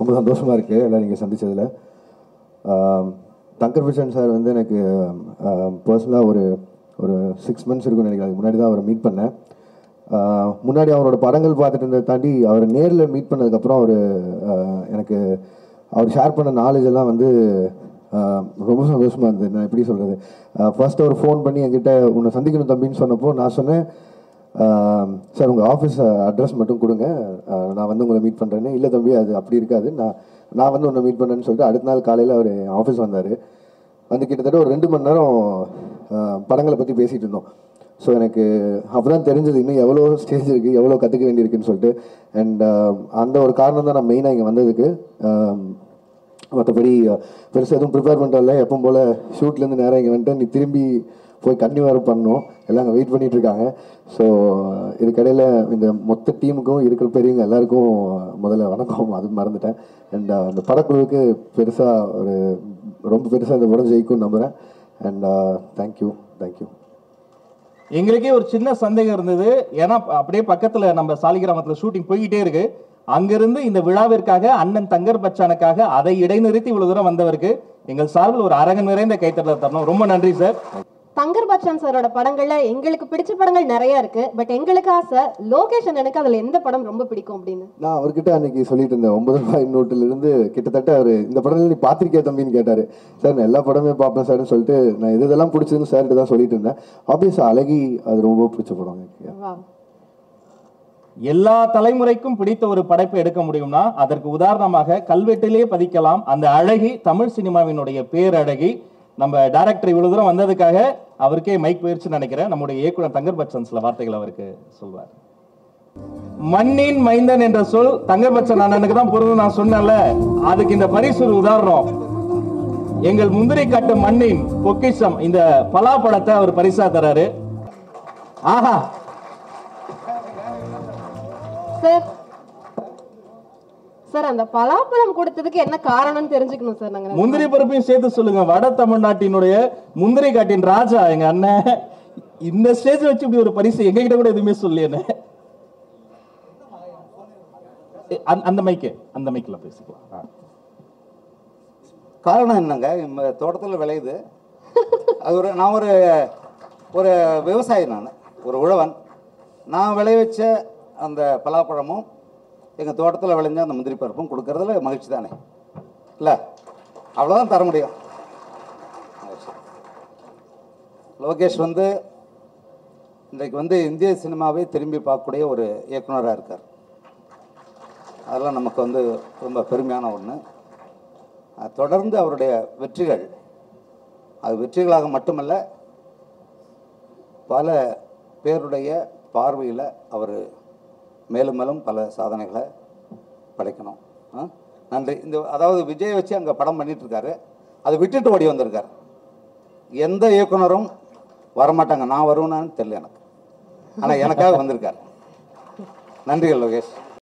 ரொம்ப சந்தோஷமாக இருக்குது எல்லாம் நீங்கள் சந்திச்சதில் தங்கர் பிச்சன் சார் வந்து எனக்கு பர்சனலாக ஒரு ஒரு சிக்ஸ் மந்த்ஸ் இருக்கும்னு நினைக்கிறேன் அதுக்கு முன்னாடி தான் அவரை மீட் பண்ணேன் ஆஹ் முன்னாடி அவரோட படங்கள் பார்த்துட்டு இருந்ததை தாண்டி அவரை நேரில் மீட் பண்ணதுக்கப்புறம் அவர் எனக்கு அவர் ஷேர் பண்ண நாலேஜ் எல்லாம் வந்து ஆஹ் ரொம்ப சந்தோஷமாக இருந்தது நான் எப்படி சொல்கிறது ஃபர்ஸ்ட் அவர் ஃபோன் பண்ணி என்கிட்ட உன்னை சந்திக்கணும் தம்பின்னு சொன்னப்போ நான் சொன்னேன் சார் உங்கள் ஆஃபீஸ் அட்ரஸ் மட்டும் கொடுங்க ஆஹ் நான் வந்து உங்களை மீட் பண்ணுறேன்னு இல்லை தம்பி அது அப்படி இருக்காது நான் நான் வந்து உன்னை மீட் பண்ணுறேன்னு சொல்லிட்டு அடுத்த நாள் காலையில் அவர் ஆஃபீஸ் வந்தார் வந்து கிட்டத்தட்ட ஒரு ரெண்டு மணி நேரம் ஆஹ் படங்களை பற்றி பேசிகிட்டு இருந்தோம் ஸோ எனக்கு அப்போ தான் தெரிஞ்சது இன்னும் எவ்வளோ ஸ்டேஜ் இருக்குது எவ்வளோ கற்றுக்க வேண்டியிருக்குன்னு சொல்லிட்டு அண்ட் அந்த ஒரு காரணம் தான் நான் மெயினாக இங்கே வந்ததுக்கு மற்றபடி பெருசாக எதுவும் ப்ரிப்பேர் பண்ணுறதில்ல எப்பவும் போல் ஷூட்லேருந்து நேராக இங்கே வந்துட்டு நீ திரும்பி போய் கண்ணி வர பண்ணணும் எல்லாம் அங்கே வெயிட் பண்ணிட்டு இருக்காங்க ஸோ இதுக்கடையில் இந்த மொத்த டீமுக்கும் இருக்கிற பெரியவங்க எல்லாருக்கும் முதல்ல வணக்கம் அது மறந்துட்டேன் அண்ட் அந்த படக்குழுவுக்கு பெருசாக ஒரு ரொம்ப பெருசாக இந்த படம் ஜெயிக்கும் நம்புகிறேன் அண்ட் தேங்க்யூ தேங்க்யூ எங்களுக்கே ஒரு சின்ன சந்தேகம் இருந்தது ஏன்னா அப்படியே பக்கத்துல நம்ம சாலிகிராமத்துல ஷூட்டிங் போய்கிட்டே இருக்கு அங்கிருந்து இந்த விழாவிற்காக அண்ணன் தங்கர் பச்சானுக்காக அதை இடைநிறுத்தி இவ்வளவு தூரம் வந்தவருக்கு எங்கள் சார்பில் ஒரு அரங்கு நிறைந்த கைத்தட்டல் தரணும் ரொம்ப நன்றி சார் தங்கர் பச்சான் சாரோட படங்கள்ல எங்களுக்கு பிடிச்ச படங்கள் நிறைய இருக்கு பட் எங்களுக்கு ஆசை லோகேஷ் அண்ணனுக்கு அதுல எந்த படம் ரொம்ப பிடிக்கும் அப்படின்னு நான் அவர்கிட்ட அன்னைக்கு சொல்லிட்டு இருந்தேன் ஒன்பது ரூபாய் நோட்டுல இருந்து கிட்டத்தட்ட அவர் இந்த படத்துல நீ பார்த்திருக்கியா தம்பின்னு கேட்டாரு சார் நான் எல்லா படமே பார்ப்பேன் சார்னு சொல்லிட்டு நான் எது இதெல்லாம் பிடிச்சதுன்னு சார்கிட்ட தான் சொல்லிட்டு இருந்தேன் ஆப்வியஸ் அழகி அது ரொம்ப பிடிச்ச படம் எனக்கு வா எல்லா தலைமுறைக்கும் பிடித்த ஒரு படைப்பை எடுக்க முடியும்னா அதற்கு உதாரணமாக கல்வெட்டிலே பதிக்கலாம் அந்த அழகி தமிழ் சினிமாவினுடைய பேரழகி நம்ம டைரக்டர் இவ்வளவு தூரம் வந்ததுக்காக அவருக்கே மைக் போயிருச்சுன்னு நினைக்கிறேன் நம்முடைய இயக்குனர் தங்கர் பச்சன் சில வார்த்தைகள் அவருக்கு சொல்வார் மண்ணின் மைந்தன் என்ற சொல் தங்கர் பச்சன் அண்ணனுக்கு தான் பொருந்தும் நான் சொன்னேன்ல அதுக்கு இந்த பரிசு ஒரு உதாரணம் எங்கள் முந்திரி காட்டு மண்ணின் பொக்கிஷம் இந்த பலாப்பழத்தை அவர் பரிசா தராரு ஆஹா சார் சார் அந்த பலாப்பழம் கொடுத்ததுக்கு என்ன காரணம்னு தெரிஞ்சுக்கணும் சார் நாங்க முந்திரி பருப்பையும் சேர்த்து சொல்லுங்க வட தமிழ்நாட்டினுடைய முந்திரி காட்டின் ராஜா எங்க அண்ணன் இந்த ஸ்டேஜ் வச்சு இப்படி ஒரு பரிசு எங்க கிட்ட கூட எதுவுமே சொல்லியேன்னு அந்த மைக்கு அந்த மைக்கில் பேசிக்கலாம் ஆ. காரணம் என்னங்க நம்ம தோட்டத்தில் விளையுது அது ஒரு நான் ஒரு ஒரு விவசாயி நான் ஒரு உழவன் நான் விளைவிச்ச அந்த பலாப்பழமும் எங்கள் தோட்டத்தில் விளைஞ்ச அந்த முந்திரி பருப்பும் கொடுக்கறதுல மகிழ்ச்சி தானே இல்லை அவ்வளோதான் தர முடியும் மகிழ்ச்சி. லோகேஷ் வந்து இன்றைக்கு வந்து இந்திய சினிமாவை திரும்பி பார்க்கக்கூடிய ஒரு இயக்குனராக இருக்கார் அதெல்லாம் நமக்கு வந்து ரொம்ப பெருமையான ஒன்று அஹ் தொடர்ந்து அவருடைய வெற்றிகள் அது வெற்றிகளாக மட்டுமல்ல பல பேருடைய பார்வையில் அவர் மேலும் மேலும் பல சாதனைகளை படைக்கணும் ஆ? நன்றி இந்த அதாவது விஜய் வச்சு அங்கே படம் பண்ணிட்டு இருக்காரு அதை விட்டுட்டு ஓடி வந்திருக்காரு எந்த இயக்குனரும் வரமாட்டாங்க நான் வருவேனான்னு தெரியல எனக்கு ஆனால் எனக்காக வந்திருக்காரு நன்றிகள் லோகேஷ்